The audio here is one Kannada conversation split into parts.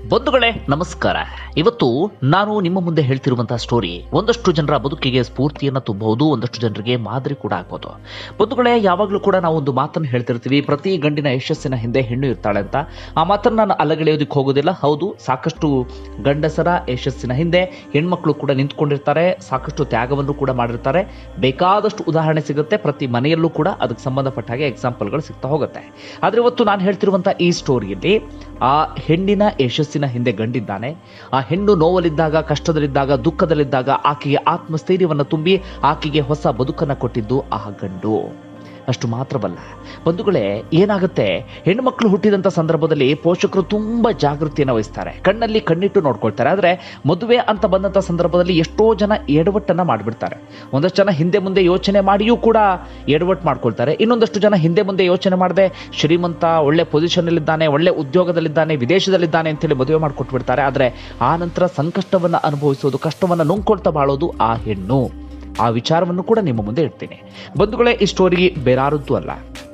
ಬಂಧುಗಳೇ ನಮಸ್ಕಾರ ಇವತ್ತು ನಾನು ನಿಮ್ಮ ಮುಂದೆ ಹೇಳ್ತಿರುವಂತಹ ಸ್ಟೋರಿ ಒಂದಷ್ಟು ಜನರ ಬದುಕಿಗೆ ಸ್ಫೂರ್ತಿಯನ್ನು ತುಂಬಬಹುದು ಒಂದಷ್ಟು ಜನರಿಗೆ ಮಾದರಿ ಕೂಡ ಆಗ್ಬೋದು ಬಂಧುಗಳೇ ಯಾವಾಗಲೂ ಕೂಡ ನಾವು ಒಂದು ಮಾತನ್ನು ಹೇಳ್ತಿರ್ತೀವಿ ಪ್ರತಿ ಗಂಡಿನ ಯಶಸ್ಸಿನ ಹಿಂದೆ ಹೆಣ್ಣು ಇರ್ತಾಳೆ ಅಂತ ಆ ಮಾತನ್ನು ನಾನು ಅಲ್ಲಗೆಳೆಯೋದಕ್ಕೆ ಹೋಗೋದಿಲ್ಲ ಹೌದು ಸಾಕಷ್ಟು ಗಂಡಸರ ಯಶಸ್ಸಿನ ಹಿಂದೆ ಹೆಣ್ಮಕ್ಳು ಕೂಡ ನಿಂತ್ಕೊಂಡಿರ್ತಾರೆ ಸಾಕಷ್ಟು ತ್ಯಾಗವನ್ನು ಕೂಡ ಮಾಡಿರ್ತಾರೆ ಬೇಕಾದಷ್ಟು ಉದಾಹರಣೆ ಸಿಗುತ್ತೆ ಪ್ರತಿ ಮನೆಯಲ್ಲೂ ಕೂಡ ಅದಕ್ಕೆ ಸಂಬಂಧಪಟ್ಟ ಹಾಗೆ ಎಕ್ಸಾಂಪಲ್ಗಳು ಸಿಗ್ತಾ ಹೋಗುತ್ತೆ ಆದರೆ ಇವತ್ತು ನಾನು ಹೇಳ್ತಿರುವಂಥ ಈ ಸ್ಟೋರಿಯಲ್ಲಿ ಆ ಹೆಣ್ಣಿನ ಯಶಸ್ಸಿನ ಹಿಂದೆ ಗಂಡಿದ್ದಾನೆ ಆ ಹೆಣ್ಣು ನೋವಲ್ಲಿದ್ದಾಗ ಕಷ್ಟದಲ್ಲಿದ್ದಾಗ ದುಃಖದಲ್ಲಿದ್ದಾಗ ಆಕೆಗೆ ಆತ್ಮಸ್ಥೈರ್ಯವನ್ನು ತುಂಬಿ ಆಕೆಗೆ ಹೊಸ ಬದುಕನ್ನು ಕೊಟ್ಟಿದ್ದು ಆ ಗಂಡು ಅಷ್ಟು ಮಾತ್ರವಲ್ಲ ಬಂಧುಗಳೇ ಏನಾಗುತ್ತೆ ಹೆಣ್ಣುಮಕ್ಕಳು ಹುಟ್ಟಿದಂಥ ಸಂದರ್ಭದಲ್ಲಿ ಪೋಷಕರು ತುಂಬ ಜಾಗೃತಿಯನ್ನು ವಹಿಸ್ತಾರೆ ಕಣ್ಣಲ್ಲಿ ಕಣ್ಣಿಟ್ಟು ನೋಡ್ಕೊಳ್ತಾರೆ ಆದರೆ ಮದುವೆ ಅಂತ ಬಂದಂಥ ಸಂದರ್ಭದಲ್ಲಿ ಎಷ್ಟೋ ಜನ ಎಡವಟ್ಟನ್ನು ಮಾಡಿಬಿಡ್ತಾರೆ ಒಂದಷ್ಟು ಜನ ಹಿಂದೆ ಮುಂದೆ ಯೋಚನೆ ಮಾಡಿಯೂ ಕೂಡ ಎಡವಟ್ಟು ಮಾಡ್ಕೊಳ್ತಾರೆ ಇನ್ನೊಂದಷ್ಟು ಜನ ಹಿಂದೆ ಮುಂದೆ ಯೋಚನೆ ಮಾಡದೆ ಶ್ರೀಮಂತ ಒಳ್ಳೆ ಪೊಸಿಷನ್ನಲ್ಲಿದ್ದಾನೆ ಒಳ್ಳೆ ಉದ್ಯೋಗದಲ್ಲಿದ್ದಾನೆ ವಿದೇಶದಲ್ಲಿದ್ದಾನೆ ಅಂತೇಳಿ ಮದುವೆ ಮಾಡಿಕೊಟ್ಬಿಡ್ತಾರೆ ಆದರೆ ಆ ನಂತರ ಸಂಕಷ್ಟವನ್ನು ಅನುಭವಿಸೋದು ಕಷ್ಟವನ್ನು ನುಂಗ್ಕೊಳ್ತಾ ಬಾಳೋದು ಆ ಹೆಣ್ಣು ಆ ವಿಚಾರವನ್ನು ಕೂಡ ನಿಮ್ಮ ಮುಂದೆ ಇಡ್ತೀನಿ ಬಂಧುಗಳೇ ಈ ಸ್ಟೋರಿ ಬೇರಾರದ್ದು ಅಲ್ಲ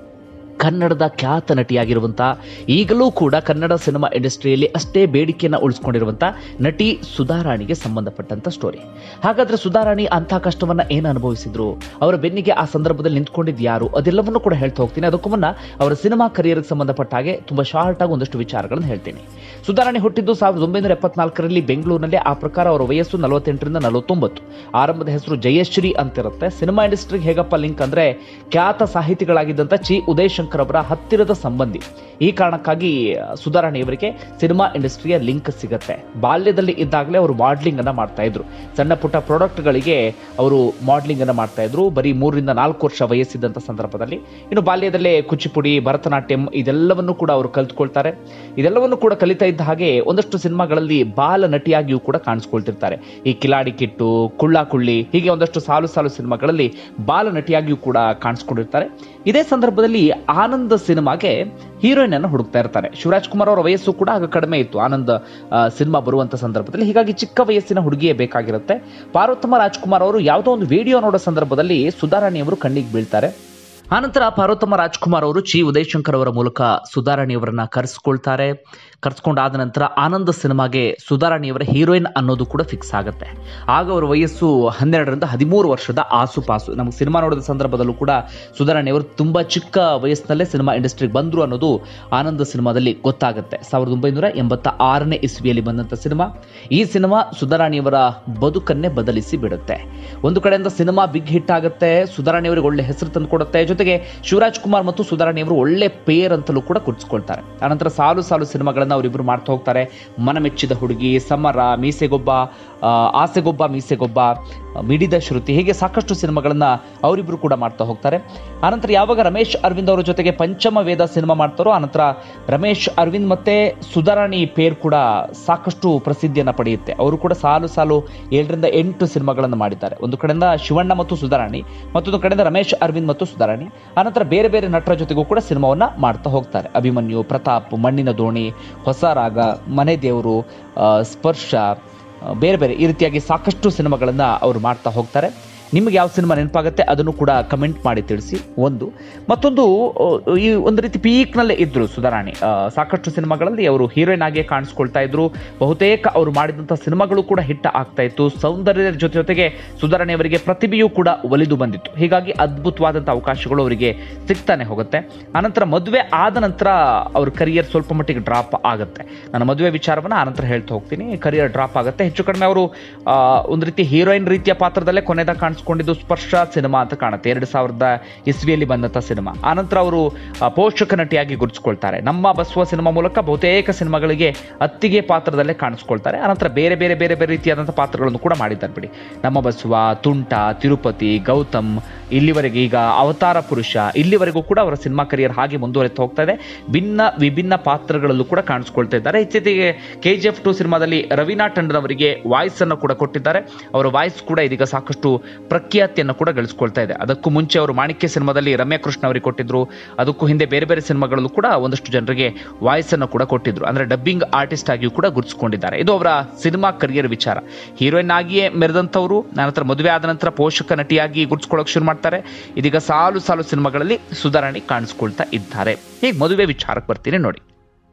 ಕನ್ನಡದ ಖ್ಯಾತ ನಟಿಯಾಗಿರುವಂಥ ಈಗಲೂ ಕೂಡ ಕನ್ನಡ ಸಿನಿಮಾ ಇಂಡಸ್ಟ್ರಿಯಲ್ಲಿ ಅಷ್ಟೇ ಬೇಡಿಕೆಯನ್ನು ಉಳಿಸ್ಕೊಂಡಿರುವಂಥ ನಟಿ ಸುಧಾರಾಣಿಗೆ ಸಂಬಂಧಪಟ್ಟಂಥ ಸ್ಟೋರಿ ಹಾಗಾದ್ರೆ ಸುಧಾರಾಣಿ ಅಂಥ ಕಷ್ಟವನ್ನು ಏನು ಅನುಭವಿಸಿದ್ರು ಅವರ ಬೆನ್ನಿಗೆ ಆ ಸಂದರ್ಭದಲ್ಲಿ ನಿಂತ್ಕೊಂಡಿದ್ದು ಯಾರು ಅದೆಲ್ಲವನ್ನೂ ಕೂಡ ಹೇಳ್ತಾ ಹೋಗ್ತೀನಿ ಅದಕ್ಕೂ ಮುನ್ನ ಅವರ ಸಿನಿಮಾ ಕರಿಯರ್ಗೆ ಸಂಬಂಧಪಟ್ಟ ಹಾಗೆ ತುಂಬ ಶಾರ್ಟ್ ಆಗಿ ಒಂದಷ್ಟು ವಿಚಾರಗಳನ್ನು ಹೇಳ್ತೀನಿ ಸುಧಾರಾಣಿ ಹುಟ್ಟಿದ್ದು ಸಾವಿರದ ಒಂಬೈನೂರ ಎಪ್ಪತ್ನಾಲ್ಕರಲ್ಲಿ ಬೆಂಗಳೂರಿನಲ್ಲಿ ಆ ಪ್ರಕಾರ ಅವರ ವಯಸ್ಸು ನಲವತ್ತೆಂಟರಿಂದ ನಲವತ್ತೊಂಬತ್ತು ಆರಂಭದ ಹೆಸರು ಜಯಶ್ರೀ ಅಂತಿರುತ್ತೆ ಸಿನಿಮಾ ಇಂಡಸ್ಟ್ರಿಗೆ ಹೇಗಪ್ಪ ಲಿಂಕ್ ಅಂದ್ರೆ ಖ್ಯಾತ ಸಾಹಿತಿಗಳಾಗಿದ್ದಂಥ ಚಿ ಉದಯ್ ಶಂಕರ್ ಅವರ ಹತ್ತಿರದ ಸಂಬಂಧಿ ಈ ಕಾರಣಕ್ಕಾಗಿ ಸುಧಾರಾಣಿಯವರಿಗೆ ಸಿನಿಮಾ ಇಂಡಸ್ಟ್ರಿಯ ಲಿಂಕ್ ಸಿಗುತ್ತೆ ಬಾಲ್ಯದಲ್ಲಿ ಇದ್ದಾಗಲೇ ಅವರು ಮಾಡ್ಲಿಂಗ್ ಅನ್ನ ಮಾಡ್ತಾ ಇದ್ರು ಸಣ್ಣ ಪುಟ್ಟ ಪ್ರಾಡಕ್ಟ್ಗಳಿಗೆ ಅವರು ಮಾಡ್ಲಿಂಗ್ ಅನ್ನ ಮಾಡ್ತಾ ಇದ್ರು ಬರೀ ಮೂರರಿಂದ ನಾಲ್ಕು ವರ್ಷ ವಯಸ್ಸಿದ್ದಂಥ ಸಂದರ್ಭದಲ್ಲಿ ಇನ್ನು ಬಾಲ್ಯದಲ್ಲೇ ಕುಚಿಪುಡಿ ಭರತನಾಟ್ಯಂ ಇದೆಲ್ಲವನ್ನು ಕೂಡ ಅವರು ಕಲ್ತ್ಕೊಳ್ತಾರೆ ಇದೆಲ್ಲವನ್ನು ಕೂಡ ಕಲಿತಾ ಇದ್ದ ಹಾಗೆ ಒಂದಷ್ಟು ಸಿನಿಮಾಗಳಲ್ಲಿ ಬಾಲ ನಟಿಯಾಗಿಯೂ ಕೂಡ ಕಾಣಿಸ್ಕೊಳ್ತಿರ್ತಾರೆ ಈ ಕಿಲಾಡಿ ಕಿಟ್ಟು ಕುಳ್ಳ ಕುಳ್ಳಿ ಹೀಗೆ ಒಂದಷ್ಟು ಸಾಲು ಸಾಲು ಸಿನಿಮಾಗಳಲ್ಲಿ ಬಾಲ ನಟಿಯಾಗಿಯೂ ಕೂಡ ಕಾಣಿಸ್ಕೊಂಡಿರ್ತಾರೆ ಇದೇ ಸಂದರ್ಭದಲ್ಲಿ ಆನಂದ್ ಸಿನಿಮಾಗೆ ಹೀರೋಯಿನ್ ಅನ್ನು ಹುಡುಕ್ತಾ ಇರ್ತಾರೆ ಶಿವರಾಜ್ ಕುಮಾರ್ ಅವರ ವಯಸ್ಸು ಕೂಡ ಆಗ ಕಡಿಮೆ ಇತ್ತು ಆನಂದ್ ಆ, ಸಿನಿಮಾ ಬರುವಂತ ಸಂದರ್ಭದಲ್ಲಿ ಹೀಗಾಗಿ ಚಿಕ್ಕ ವಯಸ್ಸಿನ ಹುಡುಗಿಯೇ ಬೇಕಾಗಿರುತ್ತೆ ಪಾರ್ವತಮ್ಮ ರಾಜ್ಕುಮಾರ್ ಅವರು ಯಾವುದೋ ಒಂದು ವಿಡಿಯೋ ನೋಡೋ ಸಂದರ್ಭದಲ್ಲಿ ಸುಧಾರಾಣಿ ಅವರು ಕಣ್ಣಿಗೆ ಬೀಳ್ತಾರೆ ಆನಂತರ ಪಾರ್ವತಮ್ಮ ರಾಜ್ಕುಮಾರ್ ಅವರು ಚಿ ಉದಯಶಂಕರ್ ಅವರ ಮೂಲಕ ಸುಧಾರಾಣಿಯವರನ್ನ ಕರೆಸ್ಕೊಳ್ತಾರೆ ಕರೆಸ್ಕೊಂಡಾದ ನಂತರ ಆನಂದ ಸಿನಿಮಾಗೆ ಸುಧಾರಾಣಿಯವರ ಹೀರೋಯಿನ್ ಅನ್ನೋದು ಕೂಡ ಫಿಕ್ಸ್ ಆಗುತ್ತೆ ಆಗ ಅವರ ವಯಸ್ಸು ಹನ್ನೆರಡರಿಂದ ಹದಿಮೂರು ವರ್ಷದ ಆಸುಪಾಸು ನಮಗೆ ಸಿನಿಮಾ ನೋಡಿದ ಸಂದರ್ಭದಲ್ಲೂ ಕೂಡ ಸುಧಾರಾಣಿಯವರು ತುಂಬಾ ಚಿಕ್ಕ ವಯಸ್ಸಿನಲ್ಲೇ ಸಿನಿಮಾ ಇಂಡಸ್ಟ್ರಿಗೆ ಬಂದ್ರು ಅನ್ನೋದು ಆನಂದ ಸಿನಿಮಾದಲ್ಲಿ ಗೊತ್ತಾಗುತ್ತೆ ಸಾವಿರದ ಒಂಬೈನೂರ ಎಂಬತ್ತ ಆರನೇ ಇಸ್ವಿಯಲ್ಲಿ ಬಂದಂಥ ಸಿನಿಮಾ ಈ ಸಿನಿಮಾ ಸುಧಾರಾಣಿಯವರ ಬದುಕನ್ನೇ ಬದಲಿಸಿ ಬಿಡುತ್ತೆ ಒಂದು ಕಡೆಯಿಂದ ಸಿನಿಮಾ ಬಿಗ್ ಹಿಟ್ ಆಗುತ್ತೆ ಸುಧಾರಾಣಿಯವರಿಗೆ ಒಳ್ಳೆ ಹೆಸರು ತಂದು ಕೊಡುತ್ತೆ ಜೊತೆಗೆ ಶಿವರಾಜ್ ಕುಮಾರ್ ಮತ್ತು ಸುಧಾರಾಣಿಯವರು ಒಳ್ಳೆ ಪೇರ್ ಅಂತಲೂ ಕೂಡ ಕುರ್ಸ್ಕೊಳ್ತಾರೆ ಆನಂತರ ಸಾಲು ಸಾಲು ಸಿನಿಮಾಗಳನ್ನ ಅವರಿಬ್ಬರು ಮಾಡ್ತಾ ಹೋಗ್ತಾರೆ ಮನಮೆಚ್ಚಿದ ಹುಡುಗಿ ಸಮರ ಮೀಸೆಗೊಬ್ಬ ಆ, ಆಸೆಗೊಬ್ಬ ಮೀಸೆಗೊಬ್ಬ ಆ, ಮಿಡಿದ ಶ್ರುತಿ ಹೀಗೆ ಸಾಕಷ್ಟು ಸಿನಿಮಾಗಳನ್ನ ಅವರಿಬ್ಬರು ಕೂಡ ಮಾಡ್ತಾ ಹೋಗ್ತಾರೆ ಆನಂತರ ಯಾವಾಗ ರಮೇಶ್ ಅರವಿಂದ್ ಅವರ ಜೊತೆಗೆ ಪಂಚಮ ವೇದ ಸಿನಿಮಾ ಮಾಡ್ತಾರೋ ಆನಂತರ ರಮೇಶ್ ಅರವಿಂದ್ ಮತ್ತೆ ಸುಧಾರಾಣಿ ಪೇರ್ ಕೂಡ ಸಾಕಷ್ಟು ಪ್ರಸಿದ್ಧಿಯನ್ನ ಪಡೆಯುತ್ತೆ ಅವರು ಕೂಡ ಸಾಲು ಸಾಲು ಏಳರಿಂದ ಎಂಟು ಸಿನಿಮಾಗಳನ್ನು ಮಾಡಿದ್ದಾರೆ ಒಂದು ಕಡೆಯಿಂದ ಶಿವಣ್ಣ ಮತ್ತು ಸುಧಾರಾಣಿ ಮತ್ತೊಂದು ಕಡೆಯಿಂದ ರಮೇಶ್ ಅರವಿಂದ್ ಮತ್ತು ಸುಧಾರಾಣಿ ಆನಂತರ ಬೇರೆ ಬೇರೆ ನಟರ ಜೊತೆಗೂ ಕೂಡ ಸಿನಿಮಾವನ್ನ ಮಾಡ್ತಾ ಹೋಗ್ತಾರೆ ಅಭಿಮನ್ಯು ಪ್ರತಾಪ್ ಮಣ್ಣಿನ ದೋಣಿ ಹೊಸ ರಾಗ ಮನೆ ದೇವರು ಆ, ಸ್ಪರ್ಶ ಆ, ಬೇರೆ ಬೇರೆ ಈ ರೀತಿಯಾಗಿ ಸಾಕಷ್ಟು ಸಿನಿಮಾಗಳನ್ನು ಅವರು ಮಾಡ್ತಾ ಹೋಗ್ತಾರೆ ನಿಮಗೆ ಯಾವ ಸಿನಿಮಾ ನೆನಪಾಗುತ್ತೆ ಅದನ್ನು ಕೂಡ ಕಮೆಂಟ್ ಮಾಡಿ ತಿಳಿಸಿ ಒಂದು ಮತ್ತೊಂದು ಆ, ಈ ಒಂದು ರೀತಿ ಪೀಕ್ನಲ್ಲೇ ಇದ್ರು ಸುಧಾರಾಣಿ ಆ, ಸಾಕಷ್ಟು ಸಿನಿಮಾಗಳಲ್ಲಿ ಅವರು ಹೀರೋಯಿನ್ ಆಗಿ ಕಾಣಿಸ್ಕೊಳ್ತಾ ಇದ್ರು ಬಹುತೇಕ ಅವರು ಮಾಡಿದಂಥ ಸಿನಿಮಾಗಳು ಕೂಡ ಹಿಟ್ ಆಗ್ತಾ ಇತ್ತು ಸೌಂದರ್ಯದ ಜೊತೆ ಜೊತೆಗೆ ಸುಧಾರಾಣಿ ಅವರಿಗೆ ಪ್ರತಿಭೆಯೂ ಕೂಡ ಒಲಿದು ಬಂದಿತ್ತು ಹೀಗಾಗಿ ಅದ್ಭುತವಾದಂಥ ಅವಕಾಶಗಳು ಅವರಿಗೆ ಸಿಗ್ತಾನೆ ಹೋಗುತ್ತೆ ಆನಂತರ ಮದುವೆ ಆದ ನಂತರ ಅವ್ರ ಕರಿಯರ್ ಸ್ವಲ್ಪ ಮಟ್ಟಿಗೆ ಡ್ರಾಪ್ ಆಗುತ್ತೆ ನನ್ನ ಮದುವೆ ವಿಚಾರವನ್ನು ಆನಂತರ ಹೇಳ್ತಾ ಹೋಗ್ತೀನಿ ಕರಿಯರ್ ಡ್ರಾಪ್ ಆಗುತ್ತೆ ಹೆಚ್ಚು ಕಡಿಮೆ ಅವರು ಆ, ಒಂದು ರೀತಿ ಹೀರೋಯಿನ್ ರೀತಿಯ ಪಾತ್ರದಲ್ಲೇ ಕೊನೆದಾಗ ಕಾಣಿಸ್ಕೊಂಡಿದ್ದು ಸ್ಪರ್ಶ ಸಿನಿಮಾ ಅಂತ ಕಾಣುತ್ತೆ ಎರಡು ಸಾವಿರದ ಇಸ್ವಿಯಲ್ಲಿ ಬಂದಂಥ ಸಿನಿಮಾ ಆನಂತರ ಅವರು ಆ, ಪೋಷಕ ನಟಿಯಾಗಿ ಗುರುತಿಸ್ಕೊಳ್ತಾರೆ ನಮ್ಮ ಬಸವ ಸಿನಿಮಾ ಮೂಲಕ ಬಹುತೇಕ ಸಿನಿಮಾಗಳಿಗೆ ಅತ್ತಿಗೆ ಪಾತ್ರದಲ್ಲೇ ಕಾಣಿಸ್ಕೊಳ್ತಾರೆ ಆನಂತರ ಬೇರೆ ಬೇರೆ ಬೇರೆ ಬೇರೆ ರೀತಿಯಾದಂಥ ಪಾತ್ರಗಳನ್ನು ಕೂಡ ಮಾಡಿದ್ದಾರೆ ಬಿಡಿ ನಮ್ಮ ಬಸವ ತುಂಟ ತಿರುಪತಿ ಗೌತಮ್ ಇಲ್ಲಿವರೆಗೆ ಈಗ ಅವತಾರ ಪುರುಷ ಇಲ್ಲಿವರೆಗೂ ಕೂಡ ಅವರ ಸಿನಿಮಾ ಕರಿಯರ್ ಹಾಗೆ ಮುಂದುವರೆತಾ ಹೋಗ್ತಾ ಇದೆ ಭಿನ್ನ ವಿಭಿನ್ನ ಪಾತ್ರಗಳಲ್ಲೂ ಕೂಡ ಕಾಣಿಸ್ಕೊಳ್ತಾ ಇದ್ದಾರೆ ಇತ್ತೀಚೆಗೆ ಕೆ ಜಿ ಎಫ್ ಟು ಸಿನಿಮಾದಲ್ಲಿ ರವೀನಾ ಟಂಡನ್ ಅವರಿಗೆ ವಾಯ್ಸ್ ಅನ್ನು ಕೂಡ ಕೊಟ್ಟಿದ್ದಾರೆ ಅವರ ವಾಯ್ಸ್ ಕೂಡ ಇದೀಗ ಸಾಕಷ್ಟು ಪ್ರಖ್ಯಾತಿಯನ್ನು ಕೂಡ ಗಳಿಸ್ಕೊಳ್ತಾ ಇದೆ ಅದಕ್ಕೂ ಮುಂಚೆ ಅವರು ಮಾಣಿಕ್ಯ ಸಿನಿಮಾದಲ್ಲಿ ರಮ್ಯಾ ಕೃಷ್ಣ ಅವರಿಗೆ ಕೊಟ್ಟಿದ್ರು ಅದಕ್ಕೂ ಹಿಂದೆ ಬೇರೆ ಬೇರೆ ಸಿನಿಮಾಗಳಲ್ಲೂ ಕೂಡ ಒಂದಷ್ಟು ಜನರಿಗೆ ವಾಯ್ಸ್ ಅನ್ನು ಕೂಡ ಕೊಟ್ಟಿದ್ರು ಅಂದ್ರೆ ಡಬ್ಬಿಂಗ್ ಆರ್ಟಿಸ್ಟ್ ಆಗಿಯೂ ಕೂಡ ಗುರುತಿಸಿಕೊಂಡಿದ್ದಾರೆ ಇದು ಅವರ ಸಿನಿಮಾ ಕರಿಯರ್ ವಿಚಾರ ಹೀರೋಯಿನ್ ಆಗಿಯೇ ಮೆರೆದಂಥವರು ನಂತರ ಮದುವೆ ಆದ ನಂತರ ಪೋಷಕ ನಟಿಯಾಗಿ ಗುರುತಿಸ್ಕೊಳ್ಳೋಕೆ ಶುರು ಮಾಡ್ತಾರೆ ಇದೀಗ ಸಾಲು ಸಾಲು ಸಿನಿಮಾಗಳಲ್ಲಿ ಸುಧಾರಣೆ ಕಾಣಿಸ್ಕೊಳ್ತಾ ಇದ್ದಾರೆ ಹೀಗೆ ಮದುವೆ ವಿಚಾರಕ್ಕೆ ಬರ್ತೀನಿ ನೋಡಿ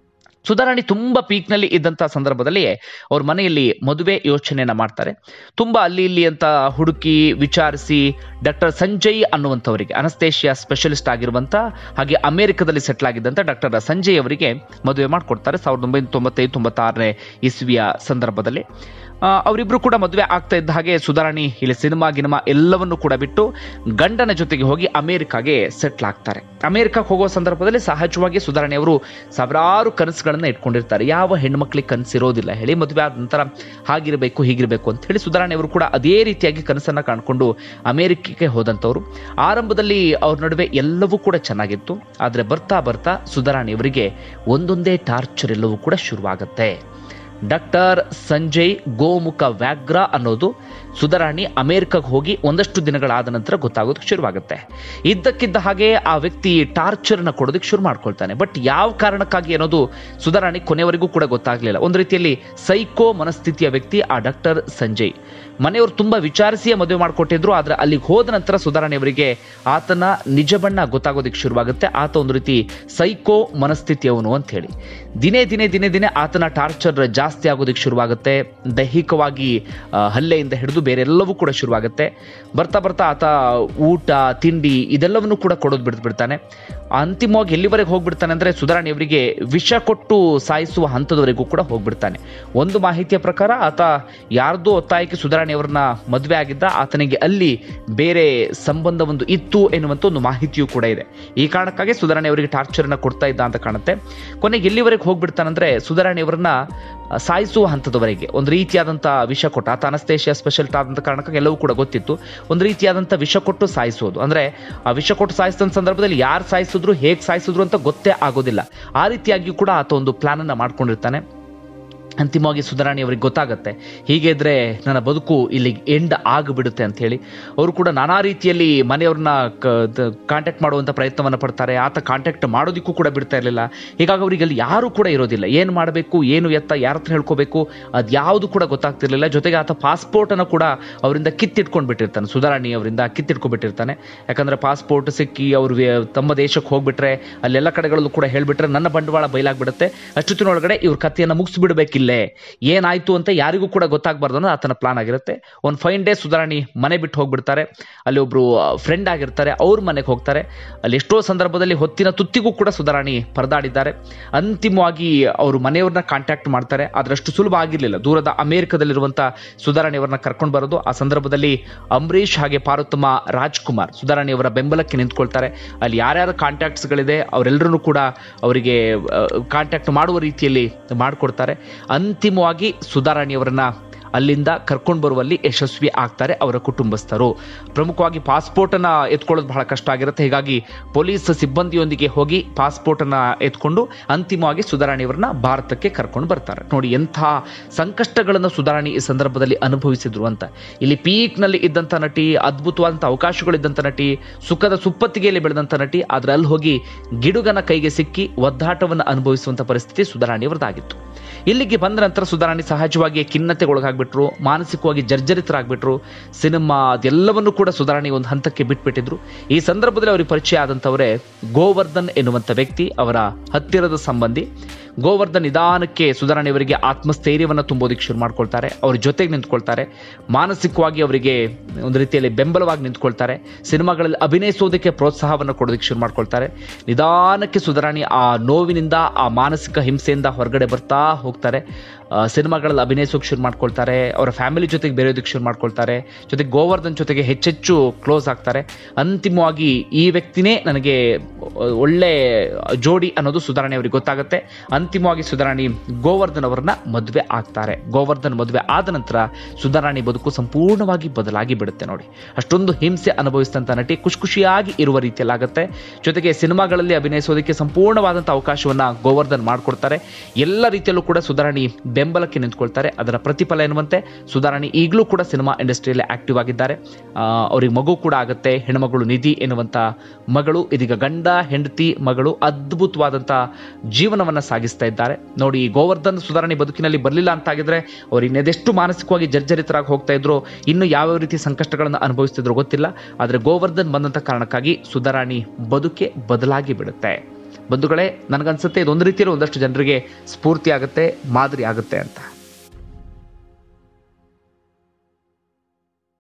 ಸುಧಾರಾಣಿ ತುಂಬಾ ಪೀಕ್ ನಲ್ಲಿ ಇದ್ದಂತ ಸಂದರ್ಭದಲ್ಲಿ ಅವ್ರ ಮನೆಯಲ್ಲಿ ಮದುವೆ ಯೋಚನೆಯನ್ನ ಮಾಡ್ತಾರೆ ತುಂಬಾ ಅಲ್ಲಿ ಇಲ್ಲಿ ಅಂತ ಹುಡುಕಿ ವಿಚಾರಿಸಿ ಡಾಕ್ಟರ್ ಸಂಜಯ್ ಅನ್ನುವಂಥವರಿಗೆ ಅನಸ್ತೇಷಿಯಾ ಸ್ಪೆಷಲಿಸ್ಟ್ ಆಗಿರುವಂತ ಹಾಗೆ ಅಮೆರಿಕದಲ್ಲಿ ಸೆಟ್ಲ್ ಆಗಿದ್ದಂತ ಡಾಕ್ಟರ್ ಸಂಜಯ್ ಅವರಿಗೆ ಮದುವೆ ಮಾಡಿಕೊಡ್ತಾರೆ ಸಾವಿರದ ಒಂಬೈನೂರ ತೊಂಬತ್ತೈದು ತೊಂಬತ್ತಾರನೇ ಇಸ್ವಿಯ ಸಂದರ್ಭದಲ್ಲಿ ಆ, ಅವರಿಬ್ರು ಕೂಡ ಮದುವೆ ಆಗ್ತಾ ಇದ್ದ ಹಾಗೆ ಸುಧಾರಾಣಿ ಇಲ್ಲಿ ಸಿನಿಮಾ ಗಿನಿಮಾ ಎಲ್ಲವನ್ನು ಕೂಡ ಬಿಟ್ಟು ಗಂಡನ ಜೊತೆಗೆ ಹೋಗಿ ಅಮೆರಿಕಾಗೆ ಸೆಟ್ಲ್ ಆಗ್ತಾರೆ ಅಮೆರಿಕಕ್ಕೆ ಹೋಗೋ ಸಂದರ್ಭದಲ್ಲಿ ಸಹಜವಾಗಿ ಸುಧಾರಾಣಿ ಅವರು ಸಾವಿರಾರು ಕನಸುಗಳನ್ನ ಇಟ್ಕೊಂಡಿರ್ತಾರೆ ಯಾವ ಹೆಣ್ಮಕ್ಳಿಗೆ ಕನಸಿರೋದಿಲ್ಲ ಹೇಳಿ ಮದುವೆ ಆದ ನಂತರ ಹಾಗಿರಬೇಕು ಹೀಗಿರಬೇಕು ಅಂತ ಹೇಳಿ ಸುಧಾರಾಣಿ ಅವರು ಕೂಡ ಅದೇ ರೀತಿಯಾಗಿ ಕನಸನ್ನ ಕಾಣ್ಕೊಂಡು ಅಮೆರಿಕಕ್ಕೆ ಹೋದಂಥವ್ರು ಆರಂಭದಲ್ಲಿ ಅವ್ರ ನಡುವೆ ಎಲ್ಲವೂ ಕೂಡ ಚೆನ್ನಾಗಿತ್ತು ಆದರೆ ಬರ್ತಾ ಬರ್ತಾ ಸುಧಾರಾಣಿ ಅವರಿಗೆ ಒಂದೊಂದೇ ಟಾರ್ಚರ್ ಎಲ್ಲವೂ ಕೂಡ ಶುರುವಾಗುತ್ತೆ ಡಾಕ್ಟರ್ ಸಂಜಯ್ ಗೋಮುಖ ವ್ಯಾಘ್ರ ಅನ್ನೋದು ಸುಧಾರಾಣಿ ಅಮೆರಿಕಕ್ಕೆ ಹೋಗಿ ಒಂದಷ್ಟು ದಿನಗಳಾದ ನಂತರ ಗೊತ್ತಾಗೋದಕ್ಕೆ ಶುರುವಾಗುತ್ತೆ ಇದ್ದಕ್ಕಿದ್ದ ಹಾಗೆ ಆ ವ್ಯಕ್ತಿ ಟಾರ್ಚರ್ನ ಕೊಡೋದಕ್ಕೆ ಶುರು ಮಾಡ್ಕೊಳ್ತಾನೆ ಬಟ್ ಯಾವ ಕಾರಣಕ್ಕಾಗಿ ಅನ್ನೋದು ಸುಧಾರಾಣಿ ಕೊನೆವರೆಗೂ ಕೂಡ ಗೊತ್ತಾಗ್ಲಿಲ್ಲ ಒಂದು ರೀತಿಯಲ್ಲಿ ಸೈಕೋ ಮನಸ್ಥಿತಿಯ ವ್ಯಕ್ತಿ ಆ ಡಾಕ್ಟರ್ ಸಂಜಯ್ ಮನೆಯವರು ತುಂಬಾ ವಿಚಾರಿಸಿಯೇ ಮದುವೆ ಮಾಡಿಕೊಟ್ಟಿದ್ರು ಆದ್ರೆ ಅಲ್ಲಿಗೆ ಹೋದ ನಂತರ ಸುಧಾರಾಣಿ ಅವರಿಗೆ ಆತನ ನಿಜ ಬಣ್ಣ ಗೊತ್ತಾಗೋದಕ್ಕೆ ಶುರುವಾಗುತ್ತೆ ಆತ ಒಂದು ರೀತಿ ಸೈಕೋ ಮನಸ್ಥಿತಿಯವನು ಅಂತ ಹೇಳಿ ದಿನೇ ದಿನೇ ದಿನೇ ದಿನೇ ಆತನ ಟಾರ್ಚರ್ ಜಾಸ್ತಿ ಆಗೋದಕ್ಕೆ ಶುರುವಾಗುತ್ತೆ ದೈಹಿಕವಾಗಿ ಆ, ಹಲ್ಲೆಯಿಂದ ಹಿಡಿದು ಬೇರೆ ಎಲ್ಲವೂ ಕೂಡ ಶುರುವಾಗುತ್ತೆ ಬರ್ತಾ ಬರ್ತಾ ಆತ ಊಟ ತಿಂಡಿ ಇದೆಲ್ಲವನ್ನು ಕೂಡ ಕೊಡೋದು ಬಿಡ್ತು ಬಿಡ್ತಾನೆ ಅಂತಿಮವಾಗಿ ಎಲ್ಲಿವರೆಗೆ ಹೋಗ್ಬಿಡ್ತಾನೆ ಅಂದ್ರೆ ಸುಧಾರಾಣಿ ಅವರಿಗೆ ವಿಷ ಕೊಟ್ಟು ಸಾಯಿಸುವ ಹಂತದವರೆಗೂ ಕೂಡ ಹೋಗ್ಬಿಡ್ತಾನೆ ಒಂದು ಮಾಹಿತಿಯ ಪ್ರಕಾರ ಆತ ಯಾರ್ದೋ ಒತ್ತಾಯಕ್ಕೆ ಸುಧಾರಾಣಿ ಅವರನ್ನ ಮದುವೆ ಆಗಿದ್ದ ಆತನಿಗೆ ಅಲ್ಲಿ ಬೇರೆ ಸಂಬಂಧ ಒಂದು ಇತ್ತು ಎನ್ನುವಂತ ಒಂದು ಮಾಹಿತಿಯೂ ಕೂಡ ಇದೆ ಈ ಕಾರಣಕ್ಕಾಗಿ ಸುಧಾರಾಣಿ ಅವರಿಗೆ ಟಾರ್ಚರ್ನ ಕೊಡ್ತಾ ಇದ್ದ ಅಂತ ಕಾಣುತ್ತೆ ಕೊನೆಗೆ ಎಲ್ಲಿವರೆಗೆ ಹೋಗ್ಬಿಡ್ತಾನಂದ್ರೆ ಸುಧಾರಾಣಿ ಅವರನ್ನ ಆ, ಸಾಯಿಸುವ ಹಂತದವರೆಗೆ ಒಂದು ರೀತಿಯಾದಂಥ ವಿಷ ಕೊಟ್ಟು ಆತ ಅನಸ್ತೇಷಿಯಾ ಸ್ಪೆಷಲ್ ಆದಂಥ ಕಾರಣಕ್ಕಾಗಿ ಎಲ್ಲವೂ ಕೂಡ ಗೊತ್ತಿತ್ತು ಒಂದು ರೀತಿಯಾದಂಥ ವಿಷ ಕೊಟ್ಟು ಸಾಯಿಸೋದು ಅಂದ್ರೆ ಆ ವಿಷ ಕೊಟ್ಟು ಸಾಯಿಸಿದ ಸಂದರ್ಭದಲ್ಲಿ ಯಾರು ಸಾಯಿಸಿದ್ರು ಹೇಗೆ ಸಾಯಿಸಿದ್ರು ಅಂತ ಗೊತ್ತೇ ಆಗೋದಿಲ್ಲ ಆ ರೀತಿಯಾಗಿ ಕೂಡ ಆತ ಒಂದು ಪ್ಲಾನ್ ಅನ್ನ ಮಾಡ್ಕೊಂಡಿರ್ತಾನೆ ಅಂತಿಮವಾಗಿ ಸುಧಾರಾಣಿ ಅವರಿಗೆ ಗೊತ್ತಾಗುತ್ತೆ ಹೀಗೆ ಇದ್ರೆ ನನ್ನ ಬದುಕು ಇಲ್ಲಿ ಎಂಡ್ ಆಗಿಬಿಡುತ್ತೆ ಅಂತ ಹೇಳಿ ಅವರು ಕೂಡ ನಾನಾ ರೀತಿಯಲ್ಲಿ ಮನೆಯವ್ರನ್ನ ಕಾಂಟ್ಯಾಕ್ಟ್ ಮಾಡುವಂಥ ಪ್ರಯತ್ನವನ್ನು ಪಡ್ತಾರೆ ಆತ ಕಾಂಟ್ಯಾಕ್ಟ್ ಮಾಡೋದಕ್ಕೂ ಕೂಡ ಬಿಡ್ತಾ ಇರಲಿಲ್ಲ ಹೀಗಾಗಿ ಅವರಿಗೆ ಅಲ್ಲಿ ಯಾರೂ ಕೂಡ ಇರೋದಿಲ್ಲ ಏನು ಮಾಡಬೇಕು ಏನು ಎತ್ತ ಯಾರ ಹತ್ರ ಹೇಳ್ಕೋಬೇಕು ಅದು ಯಾವುದು ಕೂಡ ಗೊತ್ತಾಗ್ತಿರ್ಲಿಲ್ಲ ಜೊತೆಗೆ ಆತ ಪಾಸ್ಪೋರ್ಟ್ ಅನ್ನು ಕೂಡ ಅವರಿಂದ ಕಿತ್ತಿಟ್ಕೊಂಡು ಬಿಟ್ಟಿರ್ತಾನೆ ಸುಧಾರಾಣಿ ಅವರಿಂದ ಕಿತ್ತಿಟ್ಕೊಂಡ್ಬಿಟ್ಟಿರ್ತಾನೆ ಯಾಕಂದ್ರೆ ಪಾಸ್ಪೋರ್ಟ್ ಸಿಕ್ಕಿ ಅವರು ತಮ್ಮ ದೇಶಕ್ಕೆ ಹೋಗ್ಬಿಟ್ರೆ ಅಲ್ಲೆಲ್ಲ ಕಡೆಗಳಲ್ಲೂ ಕೂಡ ಹೇಳ್ಬಿಟ್ರೆ ನನ್ನ ಬಂಡವಾಳ ಬಯಲಾಗ್ಬಿಡುತ್ತೆ ಅಷ್ಟೊತ್ತಿನೊಳಗಡೆ ಇವ್ರ ಕಥೆಯನ್ನು ಮುಗಿಸ್ಬಿಡ್ಬೇಕಿಲ್ಲೇ ಏನಾಯ್ತು ಅಂತ ಯಾರಿಗೂ ಕೂಡ ಗೊತ್ತಾಗಬಾರ್ದು ಅನ್ನೋದು ಆತನ ಪ್ಲಾನ್ ಆಗಿರುತ್ತೆ ಒಂದು ಫೈನ್ ಡೇ ಸುಧಾರಾಣಿ ಮನೆ ಬಿಟ್ಟು ಹೋಗ್ಬಿಡ್ತಾರೆ ಅಲ್ಲಿ ಒಬ್ರು ಫ್ರೆಂಡ್ ಆಗಿರ್ತಾರೆ ಅವ್ರ ಮನೆಗೆ ಹೋಗ್ತಾರೆ ಅಲ್ಲಿ ಎಷ್ಟೋ ಸಂದರ್ಭದಲ್ಲಿ ಹೊತ್ತಿನ ತುತ್ತಿಗೂ ಕೂಡ ಸುಧಾರಾಣಿ ಪರದಾಡಿದ್ದಾರೆ ಅಂತಿಮವಾಗಿ ಅವರು ಮನೆಯವ್ರನ್ನ ಕಾಂಟ್ಯಾಕ್ಟ್ ಮಾಡ್ತಾರೆ ಆದ್ರೆ ಅಷ್ಟು ಸುಲಭ ಆಗಿರ್ಲಿಲ್ಲ ದೂರದ ಅಮೆರಿಕದಲ್ಲಿರುವಂತ ಸುಧಾರಾಣಿ ಅವರನ್ನ ಕರ್ಕೊಂಡು ಬರೋದು ಆ ಸಂದರ್ಭದಲ್ಲಿ ಅಂಬರೀಷ್ ಹಾಗೆ ಪಾರ್ವತಮ್ಮ ರಾಜ್ಕುಮಾರ್ ಸುಧಾರಾಣಿ ಅವರ ಬೆಂಬಲಕ್ಕೆ ನಿಂತ್ಕೊಳ್ತಾರೆ ಅಲ್ಲಿ ಯಾರ್ಯಾರ ಕಾಂಟ್ಯಾಕ್ಟ್ಸ್ಗಳಿದೆ ಅವರೆಲ್ಲರೂ ಕೂಡ ಅವರಿಗೆ ಕಾಂಟ್ಯಾಕ್ಟ್ ಮಾಡುವ ರೀತಿಯಲ್ಲಿ ಮಾಡಿಕೊಡ್ತಾರೆ ಅಂತಿಮವಾಗಿ ಸುಧಾರಾಣಿ ಅವರನ್ನ ಅಲ್ಲಿಂದ ಕರ್ಕೊಂಡು ಬರುವಲ್ಲಿ ಯಶಸ್ವಿ ಆಗ್ತಾರೆ ಅವರ ಕುಟುಂಬಸ್ಥರು ಪ್ರಮುಖವಾಗಿ ಪಾಸ್ಪೋರ್ಟ್ ಅನ್ನ ಎತ್ಕೊಳ್ಳೋದು ಬಹಳ ಕಷ್ಟ ಆಗಿರುತ್ತೆ ಹೀಗಾಗಿ ಪೊಲೀಸ್ ಸಿಬ್ಬಂದಿಯೊಂದಿಗೆ ಹೋಗಿ ಪಾಸ್ಪೋರ್ಟ್ ಅನ್ನ ಎತ್ಕೊಂಡು ಅಂತಿಮವಾಗಿ ಸುಧಾರಾಣಿಯವರನ್ನ ಭಾರತಕ್ಕೆ ಕರ್ಕೊಂಡು ಬರ್ತಾರೆ ನೋಡಿ ಎಂಥ ಸಂಕಷ್ಟಗಳನ್ನು ಸುಧಾರಾಣಿ ಈ ಸಂದರ್ಭದಲ್ಲಿ ಅನುಭವಿಸಿದ್ರು ಅಂತ ಇಲ್ಲಿ ಪೀಕ್ ನಲ್ಲಿ ಇದ್ದಂಥ ನಟಿ ಅದ್ಭುತವಾದಂಥ ಅವಕಾಶಗಳಿದ್ದಂಥ ನಟಿ ಸುಖದ ಸುಪ್ಪತ್ತಿಗೆಯಲ್ಲಿ ಬೆಳೆದಂಥ ನಟಿ ಆದ್ರೆ ಅಲ್ಲಿ ಹೋಗಿ ಗಿಡುಗನ ಕೈಗೆ ಸಿಕ್ಕಿ ಒದ್ದಾಟವನ್ನು ಅನುಭವಿಸುವಂತ ಪರಿಸ್ಥಿತಿ ಸುಧಾರಾಣಿಯವರದಾಗಿತ್ತು ಇಲ್ಲಿಗೆ ಬಂದ ನಂತರ ಸುಧಾರಾಣಿ ಸಹಜವಾಗಿ ಖಿನ್ನತೆಗೊಳಗಾಗ್ಬಿಟ್ರು ಮಾನಸಿಕವಾಗಿ ಜರ್ಜರಿತರಾಗ್ಬಿಟ್ರು ಸಿನಿಮಾ ಅದೆಲ್ಲವನ್ನೂ ಕೂಡ ಸುಧಾರಾಣಿ ಒಂದು ಹಂತಕ್ಕೆ ಬಿಟ್ಬಿಟ್ಟಿದ್ರು ಈ ಸಂದರ್ಭದಲ್ಲಿ ಅವರಿಗೆ ಪರಿಚಯ ಆದಂಥವರೇ ಗೋವರ್ಧನ್ ಎನ್ನುವಂಥ ವ್ಯಕ್ತಿ ಅವರ ಹತ್ತಿರದ ಸಂಬಂಧಿ ಗೋವರ್ಧನ್ ನಿಧಾನಕ್ಕೆ ಸುಧಾರಾಣಿ ಅವರಿಗೆ ಆತ್ಮಸ್ಥೈರ್ಯವನ್ನು ತುಂಬೋದಕ್ಕೆ ಶುರು ಮಾಡ್ಕೊಳ್ತಾರೆ ಅವ್ರ ಜೊತೆಗೆ ನಿಂತ್ಕೊಳ್ತಾರೆ ಮಾನಸಿಕವಾಗಿ ಅವರಿಗೆ ಒಂದು ರೀತಿಯಲ್ಲಿ ಬೆಂಬಲವಾಗಿ ನಿಂತ್ಕೊಳ್ತಾರೆ ಸಿನಿಮಾಗಳಲ್ಲಿ ಅಭಿನಯಿಸೋದಕ್ಕೆ ಪ್ರೋತ್ಸಾಹವನ್ನು ಕೊಡೋದಕ್ಕೆ ಶುರು ಮಾಡ್ಕೊಳ್ತಾರೆ ನಿಧಾನಕ್ಕೆ ಸುಧಾರಾಣಿ ಆ ನೋವಿನಿಂದ ಆ ಮಾನಸಿಕ ಹಿಂಸೆಯಿಂದ ಹೊರಗಡೆ ಬರ್ತಾ ಹೋಗ್ತಾರೆ ಆ, ಸಿನಿಮಾಗಳಲ್ಲಿ ಅಭಿನಯಿಸೋಕೆ ಶುರು ಮಾಡ್ಕೊಳ್ತಾರೆ ಅವರ ಫ್ಯಾಮಿಲಿ ಜೊತೆಗೆ ಬೆರೆಯೋದಕ್ಕೆ ಶುರು ಮಾಡ್ಕೊಳ್ತಾರೆ ಜೊತೆಗೆ ಗೋವರ್ಧನ್ ಜೊತೆಗೆ ಹೆಚ್ಚೆಚ್ಚು ಕ್ಲೋಸ್ ಆಗ್ತಾರೆ ಅಂತಿಮವಾಗಿ ಈ ವ್ಯಕ್ತಿನೇ ನನಗೆ ಒಳ್ಳೆ ಜೋಡಿ ಅನ್ನೋದು ಸುಧಾರಣೆ ಅವರಿಗೆ ಗೊತ್ತಾಗುತ್ತೆ ಅಂತಿಮವಾಗಿ ಸುಧಾರಾಣಿ ಗೋವರ್ಧನ್ ಅವರನ್ನ ಮದುವೆ ಆಗ್ತಾರೆ ಗೋವರ್ಧನ್ ಮದುವೆ ಆದ ನಂತರ ಸುಧಾರಾಣಿ ಬದುಕು ಸಂಪೂರ್ಣವಾಗಿ ಬದಲಾಗಿ ಬಿಡುತ್ತೆ ನೋಡಿ ಅಷ್ಟೊಂದು ಹಿಂಸೆ ಅನುಭವಿಸಿದಂಥ ನಟಿ ಖುಷಿ ಖುಷಿಯಾಗಿ ಇರುವ ರೀತಿಯಲ್ಲಾಗುತ್ತೆ ಜೊತೆಗೆ ಸಿನಿಮಾಗಳಲ್ಲಿ ಅಭಿನಯಿಸೋದಕ್ಕೆ ಸಂಪೂರ್ಣವಾದಂಥ ಅವಕಾಶವನ್ನ ಗೋವರ್ಧನ್ ಮಾಡಿಕೊಡ್ತಾರೆ ಎಲ್ಲ ರೀತಿಯಲ್ಲೂ ಕೂಡ ಸುಧಾರಾಣಿ ಬೆಂಬಲಕ್ಕೆ ನಿಂತ್ಕೊಳ್ತಾರೆ ಅದರ ಪ್ರತಿಫಲ ಎನ್ನುವಂತೆ ಸುಧಾರಾಣಿ ಈಗಲೂ ಕೂಡ ಸಿನಿಮಾ ಇಂಡಸ್ಟ್ರಿಯಲ್ಲಿ ಆಕ್ಟಿವ್ ಆಗಿದ್ದಾರೆ ಆ, ಅವ್ರಿಗೆ ಮಗು ಕೂಡ ಆಗುತ್ತೆ ಹೆಣ್ಮಗಳು ನಿಧಿ ಎನ್ನುವಂತ ಮಗಳು ಇದೀಗ ಗಂಡ ಹೆಂಡತಿ ಮಗಳು ಅದ್ಭುತವಾದಂಥ ಜೀವನವನ್ನ ಸಾಗಿಸ್ತಾ ಇದ್ದಾರೆ ನೋಡಿ ಈ ಗೋವರ್ಧನ್ ಸುಧಾರಣೆ ಬದುಕಿನಲ್ಲಿ ಬರಲಿಲ್ಲ ಅಂತಾಗಿದ್ರೆ ಅವ್ರು ಇನ್ನೆದೆಷ್ಟು ಮಾನಸಿಕವಾಗಿ ಜರ್ಜರಿತರಾಗಿ ಹೋಗ್ತಾ ಇದ್ರು ಇನ್ನು ಯಾವ್ಯಾವ ರೀತಿ ಸಂಕಷ್ಟಗಳನ್ನು ಅನುಭವಿಸ್ತಿದ್ರು ಗೊತ್ತಿಲ್ಲ ಆದರೆ ಗೋವರ್ಧನ್ ಬಂದಂಥ ಕಾರಣಕ್ಕಾಗಿ ಸುಧಾರಾಣಿ ಬದುಕೆ ಬದಲಾಗಿ ಬಿಡುತ್ತೆ ಬಂಧುಗಳೇ ನನಗನ್ಸುತ್ತೆ ಇದೊಂದು ರೀತಿಯಲ್ಲಿ ಒಂದಷ್ಟು ಜನರಿಗೆ ಸ್ಫೂರ್ತಿ ಆಗುತ್ತೆ ಮಾದರಿ ಆಗುತ್ತೆ ಅಂತ